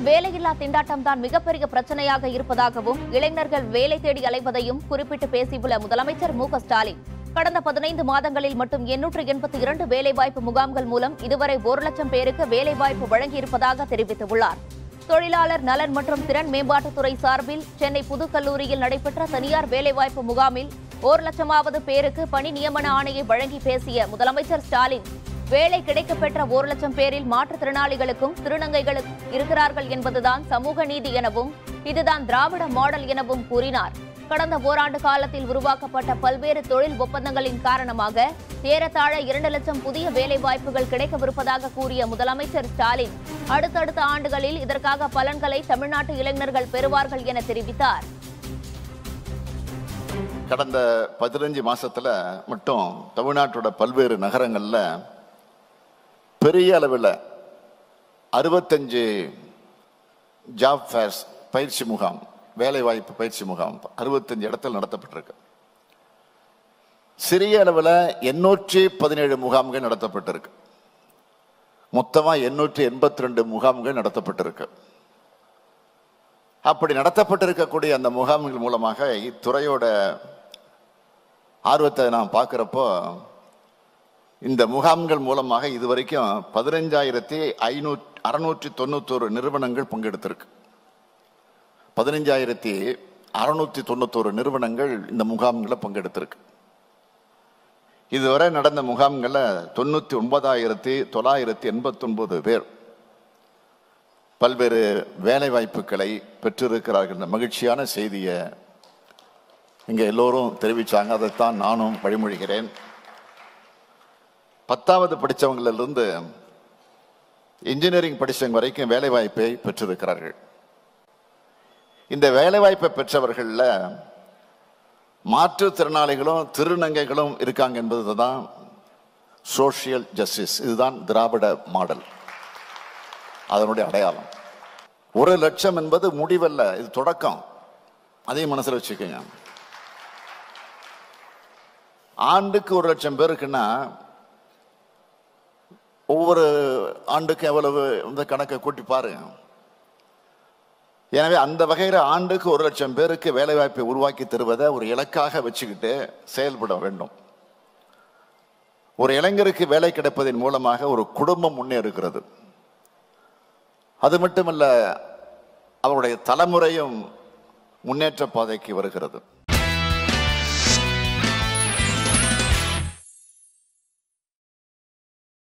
வேலையில்லா திண்டாட்டம் தான் மிகப்பெரிய பிரச்சனையாக இருப்பதாகவும் இளைஞர்கள் வேலை தேடி அலைவதையும் குறிப்பிட்டு பேசியுள்ள முதலமைச்சர் மு க ஸ்டாலின் கடந்த பதினைந்து மாதங்களில் மட்டும் எண்ணூற்று எண்பத்தி இரண்டு வேலைவாய்ப்பு முகாம்கள் மூலம் இதுவரை ஒரு லட்சம் பேருக்கு வேலைவாய்ப்பு வழங்கியிருப்பதாக தெரிவித்துள்ளார் தொழிலாளர் நலன் மற்றும் திறன் மேம்பாட்டுத்துறை சார்பில் சென்னை புதுக்கல்லூரியில் நடைபெற்ற தனியார் வேலைவாய்ப்பு முகாமில் ஒரு லட்சமாவது பேருக்கு பணி நியமன ஆணையை வழங்கி பேசிய முதலமைச்சர் ஸ்டாலின் வேலை கிடைக்கப்பெற்ற ஒரு லட்சம் பேரில் மாற்றுத்திறனாளிகளுக்கும் திருநங்கைகளும் இருக்கிறார்கள் என்பதுதான் சமூக நீதி எனவும் இதுதான் திராவிட மாடல் எனவும் கூறினார் கடந்த ஓராண்டு காலத்தில் உருவாக்கப்பட்ட பல்வேறு தொழில் ஒப்பந்தங்களின் காரணமாக ஏறத்தாழ இரண்டு லட்சம் புதிய வேலைவாய்ப்புகள் கிடைக்கவிருப்பதாக கூறிய முதலமைச்சர் ஸ்டாலின் அடுத்தடுத்த ஆண்டுகளில் இதற்காக பலன்களை தமிழ்நாட்டு இளைஞர்கள் பெறுவார்கள் என தெரிவித்தார் கடந்த பதினஞ்சு மாசத்துல மட்டும் தமிழ்நாட்டோட பல்வேறு நகரங்கள்ல பெரிய அளவில் அறுபத்தஞ்சு ஜாப் ஃபேர்ஸ் பயிற்சி முகாம் வேலைவாய்ப்பு பயிற்சி முகாம் அறுபத்தஞ்சு இடத்தில் நடத்தப்பட்டிருக்கு சிறிய அளவில் எண்ணூற்றி பதினேழு முகாம்கள் நடத்தப்பட்டிருக்கு மொத்தமா எண்ணூற்றி எண்பத்தி ரெண்டு முகாம்கள் நடத்தப்பட்டிருக்கு அப்படி நடத்தப்பட்டிருக்கக்கூடிய அந்த முகாம்கள் மூலமாக இத்துறையோட ஆர்வத்தை நான் பார்க்குறப்போ இந்த முகாம்கள் மூலமாக இதுவரைக்கும் பதினஞ்சாயிரத்தி ஐநூற்றி அறுநூற்றி தொண்ணூத்தோரு நிறுவனங்கள் பங்கெடுத்திருக்கு பதினஞ்சாயிரத்தி அறுநூற்றி தொண்ணூத்தோரு நிறுவனங்கள் இந்த முகாம்களில் பங்கெடுத்திருக்கு இதுவரை நடந்த முகாம்களில் தொண்ணூற்றி ஒன்பதாயிரத்தி தொள்ளாயிரத்தி எண்பத்தொன்பது பேர் பல்வேறு வேலை வாய்ப்புகளை பெற்றிருக்கிறார்கள் என்ற மகிழ்ச்சியான செய்தியை இங்கே எல்லோரும் தெரிவித்தாங்க அதைத்தான் நானும் வழிமொழிகிறேன் பத்தாவது படித்தவங்களிலிருந்து இன்ஜினியரிங் படித்தவங்க வரைக்கும் வேலை வாய்ப்பை பெற்றிருக்கிறார்கள் இந்த வேலை வாய்ப்பை பெற்றவர்களில் மாற்றுத்திறனாளிகளும் திருநங்கைகளும் இருக்காங்க என்பது தான் சோஷியல் ஜஸ்டிஸ் இதுதான் திராவிட மாடல் அதனுடைய அடையாளம் ஒரு லட்சம் என்பது முடிவல்ல இது தொடக்கம் அதையும் மனசுல வச்சுக்கோங்க ஆண்டுக்கு ஒரு லட்சம் பேருக்குன்னா ஒவ்வொரு ஆண்டுக்கும் எவ்வளவு இந்த கணக்கை கூட்டி பாருங்க எனவே அந்த வகையில் ஆண்டுக்கு ஒரு லட்சம் பேருக்கு வேலைவாய்ப்பை உருவாக்கி தருவதை ஒரு இலக்காக வச்சுக்கிட்டு செயல்பட வேண்டும் ஒரு இளைஞருக்கு வேலை கிடைப்பதன் மூலமாக ஒரு குடும்பம் முன்னேறுகிறது அது மட்டுமல்ல அவருடைய தலைமுறையும் முன்னேற்ற பாதைக்கு வருகிறது